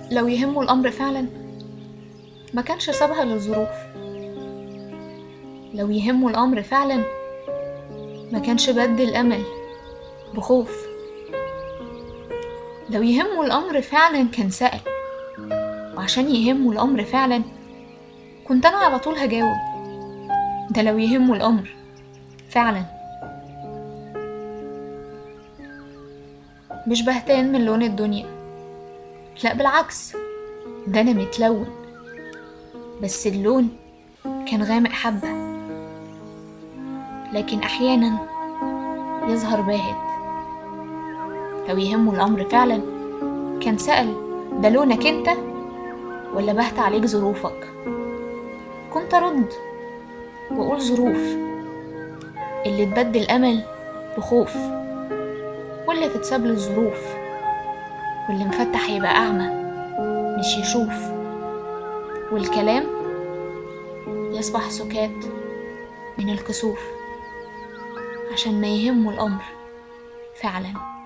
لو يهمه الأمر فعلا ما كانش سابها للظروف لو يهمه الأمر فعلا ما كانش بدل أمل بخوف لو يهمه الأمر فعلا كان سأل وعشان يهمه الأمر فعلا كنت أنا على طول هجاوب ده لو يهمه الأمر فعلا مش بهتان من لون الدنيا لا بالعكس ده أنا متلون بس اللون كان غامق حبة لكن أحيانا يظهر باهت لو يهمه الأمر فعلا كان سأل ده لونك انت ولا بهت عليك ظروفك كنت أرد وأقول ظروف اللي تبدل أمل بخوف واللي تتساب للظروف واللي مفتح يبقى أعمى مش يشوف والكلام يصبح سكات من الكسوف عشان ما يهمه الأمر فعلا